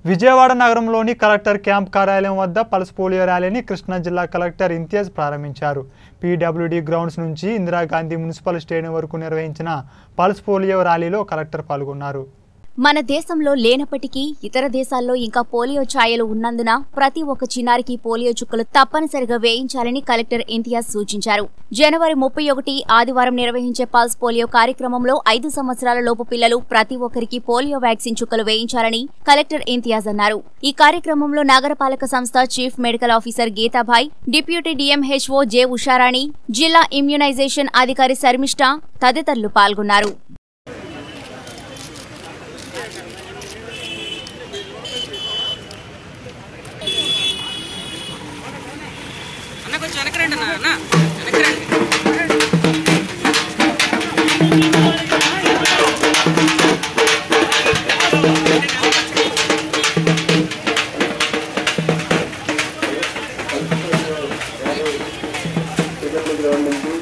విజయవాడ నగరంలోని collector camp కార్యాలయం వద్ద పల్స్ పోలియో ర్యాలీని కృష్ణా జిల్లా కలెక్టర్ ఇంతియాజ్ ప్రారంభించారు పీడబ్ల్యూడీ గ్రౌండ్స్ నుంచి ఇందిరాగాంధీ మున్సిపల్ స్టేడియం వరకు నిర్వహించిన పల్స్ పోలియో ర్యాలీలో కలెక్టర్ పాల్గొన్నారు మన దేశంలో లేనప్పటికీ ఇతర దేశాల్లో ఇంకా పోలియో ఛాయలు ఉన్నందున ప్రతి ఒక్క చిన్నారికి పోలియో చుక్కలు తప్పనిసరిగా వేయించాలని కలెక్టర్ ఇంతియాజ్ సూచించారు జనవరి ముప్పై ఒకటి ఆదివారం నిర్వహించే పల్స్ పోలియో కార్యక్రమంలో ఐదు సంవత్సరాల లోపు పిల్లలు ప్రతి ఒక్కరికి పోలియో వ్యాక్సిన్ చుక్కలు వేయించాలని కలెక్టర్ ఇంతియాజ్ అన్నారు ఈ కార్యక్రమంలో నగరపాలక సంస్థ చీఫ్ మెడికల్ ఆఫీసర్ గీతాభాయ్ డిప్యూటీ డిఎంహెచ్ఓ జె ఉషారాణి జిల్లా ఇమ్యునైజేషన్ అధికారి శర్మిష్ట తదితరులు పాల్గొన్నారు అన్న కొంచెం వెనక్కి రండి అన్న అన్న వెనక్కి రండి గ్రౌండ్ నుంచి